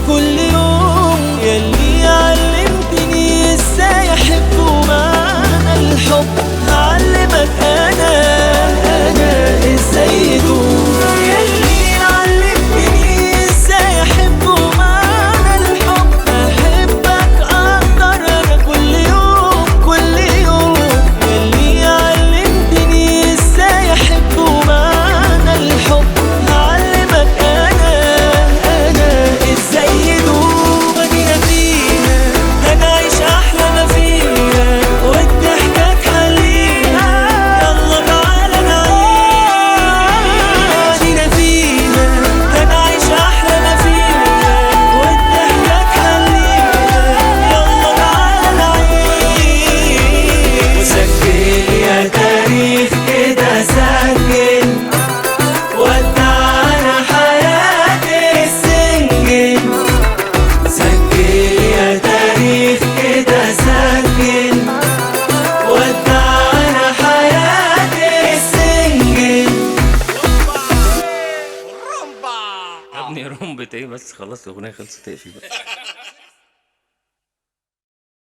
كل يوم يلي علمتني ازاي احب ومعنى الحب هعلمك انا انا ازاي يدوم يلي علمتني ازاي احب ومعنى الحب احبك اكتر انا كل يوم كل يوم يلي علمتني ازاي احب ومعنى الحب هعلمك انا انا ازاي يدوم ادينا فيها هنعيش احلى ما فيها والضحكة تحليها يلا تعالى نعيش ادينا فيها هنعيش احلى ما فيها والضحكة تحليها يلا تعالى نعيش وسجل يا تاريخ كده سجل ودعنا حياتي السنجل سجل يا تاريخ كده سجل ودعنا حياتي السنجل يا ابني رمبة ايه بس خلاص الاغنيه خلصت تقفل بقى